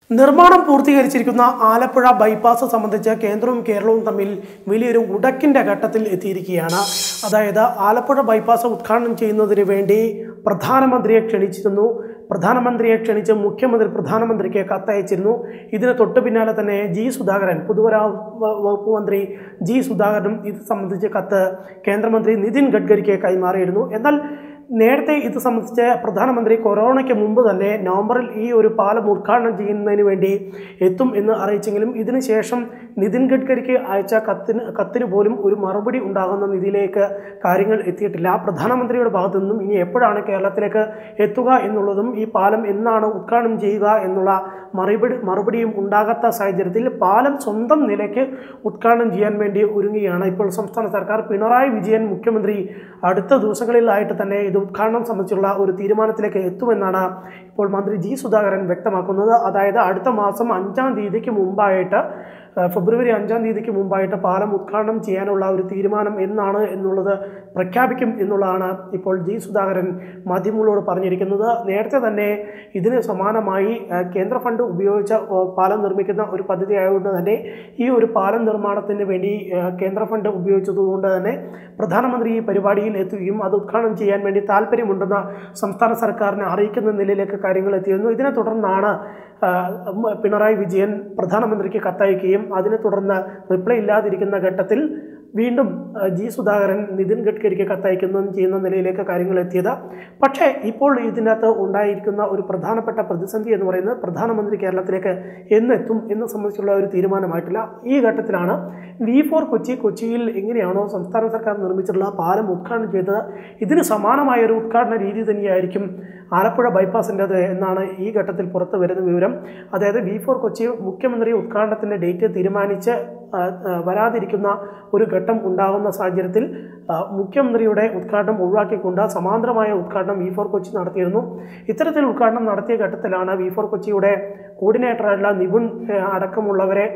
നിർമ്മാണം പൂർത്തീകരിച്ചിരിക്കുന്ന ആലപ്പുഴ ബൈപ്പാസ് സംബന്ധിച്ച് കേന്ദ്രവും കേരളവും തമ്മിൽ വലിയൊരു ഉടക്കിന്റെ ഘട്ടത്തിൽ എത്തിയിരിക്കുകയാണ് അതായത് ആലപ്പുഴ ബൈപ്പാസ് ഉദ്ഘാടനം ചെയ്യുന്നതിന് വേണ്ടി പ്രധാനമന്ത്രിയെ ക്ഷണിച്ചിരുന്നു പ്രധാനമന്ത്രിയെ ക്ഷണിച്ച് മുഖ്യമന്ത്രി പ്രധാനമന്ത്രിക്ക് കത്തയച്ചിരുന്നു ഇതിന് തൊട്ടു പിന്നാലെ തന്നെ ജി സുധാകരൻ പൊതുമരാമത്ത് വകുപ്പ് മന്ത്രി ജി സുധാകരനും ഇത് സംബന്ധിച്ച് കത്ത് കേന്ദ്രമന്ത്രി നിതിൻ ഗഡ്കരിക്ക് കൈമാറിയിരുന്നു എന്നാൽ നേരത്തെ ഇത് സംബന്ധിച്ച് പ്രധാനമന്ത്രി കൊറോണയ്ക്ക് മുമ്പ് തന്നെ നവംബറിൽ ഈ ഒരു പാലം ഉദ്ഘാടനം ചെയ്യുന്നതിന് വേണ്ടി എത്തും എന്ന് അറിയിച്ചെങ്കിലും ഇതിനുശേഷം നിതിൻ ഗഡ്കരിക്ക് അയച്ച കത്തിന് കത്തിന് പോലും ഒരു മറുപടി ഉണ്ടാകുന്ന രീതിയിലേക്ക് കാര്യങ്ങൾ എത്തിയിട്ടില്ല പ്രധാനമന്ത്രിയുടെ ഭാഗത്തു നിന്നും ഇനി എപ്പോഴാണ് കേരളത്തിലേക്ക് എത്തുക എന്നുള്ളതും ഈ പാലം എന്നാണ് ഉദ്ഘാടനം ചെയ്യുക എന്നുള്ള മറുപടി മറുപടിയും ഉണ്ടാകാത്ത സാഹചര്യത്തിൽ പാലം സ്വന്തം നിലയ്ക്ക് ഉദ്ഘാടനം ചെയ്യാൻ വേണ്ടി ഒരുങ്ങുകയാണ് ഇപ്പോൾ സംസ്ഥാന സർക്കാർ പിണറായി വിജയൻ മുഖ്യമന്ത്രി അടുത്ത ദിവസങ്ങളിലായിട്ട് തന്നെ ഇത് ഉദ്ഘാടനം സംബന്ധിച്ചുള്ള ഒരു തീരുമാനത്തിലേക്ക് എത്തുമെന്നാണ് ഇപ്പോൾ മന്ത്രി ജി സുധാകരൻ വ്യക്തമാക്കുന്നത് അതായത് അടുത്ത മാസം അഞ്ചാം തീയതിക്ക് മുമ്പായിട്ട് ഏഹ്, ഫെബ്രുവരി അഞ്ചാം തീയതിക്ക് മുമ്പായിട്ട് പാലം ഉദ്ഘാടനം ചെയ്യാനുള്ള ഒരു തീരുമാനം എന്നാണ് എന്നുള്ളത് പ്രഖ്യാപിക്കും എന്നുള്ളതാണ് ഇപ്പോൾ ജി സുധാകരൻ മാധ്യമങ്ങളോട് പറഞ്ഞിരിക്കുന്നത് നേരത്തെ തന്നെ ഇതിന് സമാനമായി ഏഹ്, കേന്ദ്ര ഫണ്ട് ഉപയോഗിച്ച ഓ, പാലം നിർമ്മിക്കുന്ന ഒരു പദ്ധതി ആയതുകൊണ്ട് തന്നെ ഈ ഒരു പാലം നിർമ്മാണത്തിന് വേണ്ടി ഏഹ്, കേന്ദ്ര ഫണ്ട് ഉപയോഗിച്ചതുകൊണ്ട് തന്നെ പ്രധാനമന്ത്രി ഈ പരിപാടിയിൽ എത്തുകയും അത് ഉദ്ഘാടനം ചെയ്യാൻ വേണ്ടി താല്പര്യമുണ്ടെന്ന് സംസ്ഥാന സർക്കാരിനെ അറിയിക്കുന്ന നിലയിലേക്ക് കാര്യങ്ങൾ എത്തിയിരുന്നു ഇതിനെ തുടർന്നാണ് ആ, ഉം, പിണറായി വിജയൻ പ്രധാനമന്ത്രിക്ക് കത്തയക്കുകയും അതിനെ തുടർന്ന് റിപ്ലൈ ഇല്ലാതിരിക്കുന്ന ഘട്ടത്തിൽ വീണ്ടും ആ, ജി സുധാകരൻ നിതിൻ ഗഡ്കരിക്ക് കത്തയക്കുന്നതും ചെയ്യുന്ന നിലയിലേക്ക് കാര്യങ്ങൾ എത്തിയത് പക്ഷേ ഇപ്പോൾ ഇതിനകത്ത് ഉണ്ടായിരിക്കുന്ന ഒരു പ്രധാനപ്പെട്ട പ്രതിസന്ധി എന്ന് പറയുന്നത് പ്രധാനമന്ത്രി കേരളത്തിലേക്ക് എന്നെത്തും എന്ന് സംബന്ധിച്ചുള്ള ഒരു തീരുമാനമായിട്ടില്ല ഈ ഘട്ടത്തിലാണ് വി ഫോർ കൊച്ചി കൊച്ചിയിൽ എങ്ങനെയാണോ സംസ്ഥാന സർക്കാർ നിർമ്മിച്ചിട്ടുള്ള പാലം ഉദ്ഘാടനം ചെയ്തത് ഇതിന് സമാനമായ ഒരു ഉദ്ഘാടന രീതി തന്നെയായിരിക്കും ആലപ്പുഴ ബൈപ്പാസിൻ്റെത് എന്നാണ് ഈ ഘട്ടത്തിൽ പുറത്തു വരുന്ന വിവരം അതായത് വി ഫോർ കൊച്ചി മുഖ്യമന്ത്രി ഉദ്ഘാടനത്തിൻ്റെ ഡേറ്റ് തീരുമാനിച്ച് ആ, ആ, വരാതിരിക്കുന്ന ഒരു ഘട്ടം ഉണ്ടാകുന്ന സാഹചര്യത്തിൽ ആ, മുഖ്യമന്ത്രിയുടെ ഉദ്ഘാടനം ഒഴിവാക്കിക്കൊണ്ട് സമാന്തരമായ ഉദ്ഘാടനം വി ഫോർ കൊച്ചി നടത്തിയിരുന്നു ഇത്തരത്തിൽ ഉദ്ഘാടനം നടത്തിയ ഘട്ടത്തിലാണ് വി ഫോർ കൊച്ചിയുടെ കോർഡിനേറ്ററായിട്ടുള്ള നിപുൺ ഏ, അടക്കമുള്ളവരെ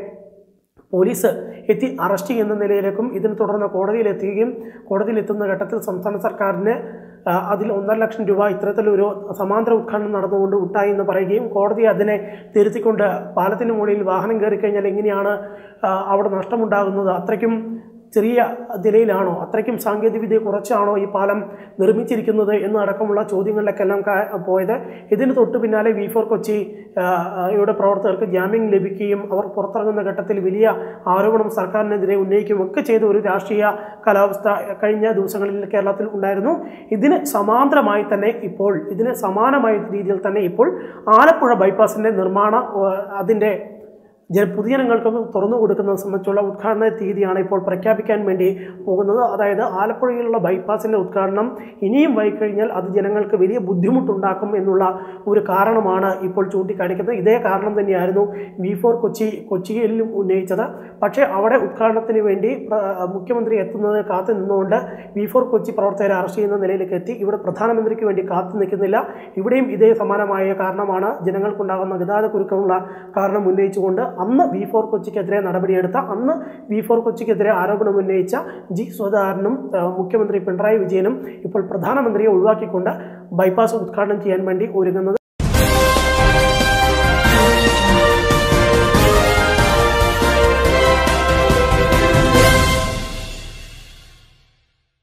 പോലീസ് എത്തി അറസ്റ്റ് ചെയ്യുന്ന നിലയിലേക്കും ഇതിനെ തുടർന്ന് കോടതിയിലെത്തുകയും കോടതിയിലെത്തുന്ന ഘട്ടത്തിൽ സംസ്ഥാന സർക്കാരിന് ആ, അതിൽ ഒന്നര ലക്ഷം രൂപ ഇത്തരത്തിലൊരു സമാന്തര ഉദ്ഘാടനം നടന്നുകൊണ്ട് ഉണ്ടായി എന്ന് പറയുകയും കോടതി അതിനെ തിരുത്തിക്കൊണ്ട് പാലത്തിന് മുകളിൽ വാഹനം കയറി കഴിഞ്ഞാൽ എങ്ങനെയാണ് ആ, അവിടെ നഷ്ടമുണ്ടാകുന്നത് അത്രയ്ക്കും ചെറിയ നിലയിലാണോ അത്രയ്ക്കും സാങ്കേതികവിദ്യ കുറച്ചാണോ ഈ പാലം നിർമ്മിച്ചിരിക്കുന്നത് എന്നടക്കമുള്ള ചോദ്യങ്ങളിലേക്കെല്ലാം കാ- പോയത് ഇതിന് തൊട്ടു പിന്നാലെ വി ഫോർ കൊച്ചി ആ, ആ, യുടെ പ്രവർത്തകർക്ക് ജാമ്യം ലഭിക്കുകയും അവർ പുറത്തിറങ്ങുന്ന ഘട്ടത്തിൽ വലിയ ആരോപണം സർക്കാരിനെതിരെ ഉന്നയിക്കുകയും ഒക്കെ ചെയ്ത ഒരു രാഷ്ട്രീയ കാലാവസ്ഥ കഴിഞ്ഞ ദിവസങ്ങളിൽ കേരളത്തിൽ ഉണ്ടായിരുന്നു ഇതിന് സമാന്തരമായി തന്നെ ഇപ്പോൾ ഇതിന് സമാനമായ രീതിയിൽ തന്നെ ഇപ്പോൾ ആലപ്പുഴ ബൈപ്പാസിൻ്റെ നിർമ്മാണ ആ, അതിൻ്റെ ജന പൊതുജനങ്ങൾക്ക് തുറന്നു കൊടുക്കുന്നത് സംബന്ധിച്ചുള്ള ഉദ്ഘാടന തീയതിയാണ് ഇപ്പോൾ പ്രഖ്യാപിക്കാൻ വേണ്ടി പോകുന്നത് അതായത് ആലപ്പുഴയിലുള്ള ബൈപ്പാസിൻ്റെ ഉദ്ഘാടനം ഇനിയും വൈകിക്കഴിഞ്ഞാൽ അത് ജനങ്ങൾക്ക് വലിയ ബുദ്ധിമുട്ടുണ്ടാക്കും എന്നുള്ള ഒരു കാരണമാണ് ഇപ്പോൾ ചൂണ്ടിക്കാണിക്കുന്നത് ഇതേ കാരണം തന്നെയായിരുന്നു വി ഫോർ കൊച്ചി കൊച്ചിയിലും ഉന്നയിച്ചത് പക്ഷേ അവിടെ ഉദ്ഘാടനത്തിന് വേണ്ടി പ്ര- മുഖ്യമന്ത്രി എത്തുന്നതിന് കാത്തു നിന്നുകൊണ്ട് വി ഫോർ കൊച്ചി പ്രവർത്തകരെ അറസ്റ്റ് ചെയ്യുന്ന നിലയിലേക്ക് എത്തി ഇവിടെ പ്രധാനമന്ത്രിക്ക് വേണ്ടി കാത്തു നിൽക്കുന്നില്ല ഇവിടെയും ഇതേ സമാനമായ കാരണമാണ് ജനങ്ങൾക്കുണ്ടാകുന്ന ഗതാഗത കുരുക്കമുള്ള കാരണം ഉന്നയിച്ചുകൊണ്ട് അന്ന് വി ഫോർ കൊച്ചിക്കെതിരെ നടപടിയെടുത്ത അന്ന് വി ഫോർ കൊച്ചിക്കെതിരെ ആരോപണം ഉന്നയിച്ച ജി സുധാകരനും ആ, മുഖ്യമന്ത്രി പിണറായി വിജയനും ഇപ്പോൾ പ്രധാനമന്ത്രിയെ ഒഴിവാക്കിക്കൊണ്ട് ബൈപ്പാസ് ഉദ്ഘാടനം ചെയ്യാൻ വേണ്ടി ഒരുങ്ങുന്നത്